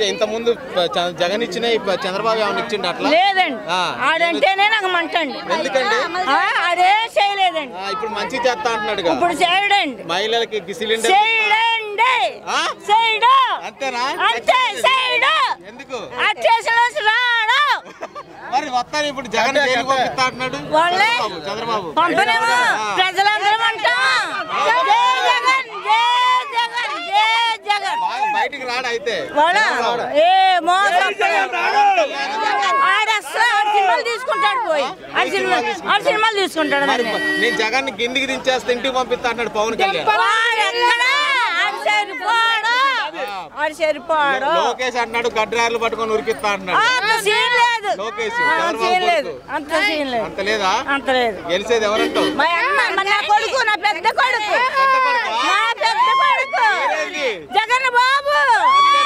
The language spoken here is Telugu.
ఇంత ముందు జగన్ ఇచ్చిన ఈ ప- చంద్రబాబు ఏమైనా ఇచ్చిండు అట్లా లేదండి ఆ. ఆడంటేనే నాకు మంటండి ఎందుకండి ఆ, అదే చేయలేదండి ఆ, ఇప్పుడు మంచి చేస్తా అంటున్నాడుగా ఇప్పుడు చేయడండి మహిళలకి గి- సిలిండర్ చేయడండి ఆ? చేయడు అంతేనా అంతే చేయడు ఎందుకు అట్టేసిన రాడు మరి వస్తాను ఇప్పుడు జగన్ జైలుకి పంపిస్తా అంటున్నాడు వాళ్ళే చంద్రబాబు చంద్రబాబు పంపనేమో ఆ. ప్రజలందరం అంటాం జై జగన్ జై జగన్ జై జగన్ బాగా బయటికి రాడు అయితే వాడా ఏ మోసం ఆడస్తా ఆడ సినిమాలు తీసుకుంటాడు పోయి ఆడ సినిమా ఆడ సినిమాలు తీసుకుంటాడు మరి మరి నేను జగన్ ని కిందికి దించేస్తే ఇంటికి పంపిస్తా అంటున్నాడు పవన్ కళ్యాణ్ వాడు ఎక్కడ ఆడ సరిపోడు ఆడ సరిపోడు లోకేష్ అంటున్నాడు గడ్రాలు పట్టుకొని ఉరికిస్తా అంటున్నాడు అంత సీన్ లేదు లోకేష్ ఆ, చంద్రబాబు సీన్ లేదు కొడుకు. అంత సీన్ లేదు అంత లేదా అంత లేదు గెలిచేది ఎవరంటావు మా అమ్మ మా నా కొడుకు నా పెద్ద కొడుకు పెద్ద కొడుకా? నా పెద్ద కొడుకు ఏది? జగన్ బాబు అంతేనా?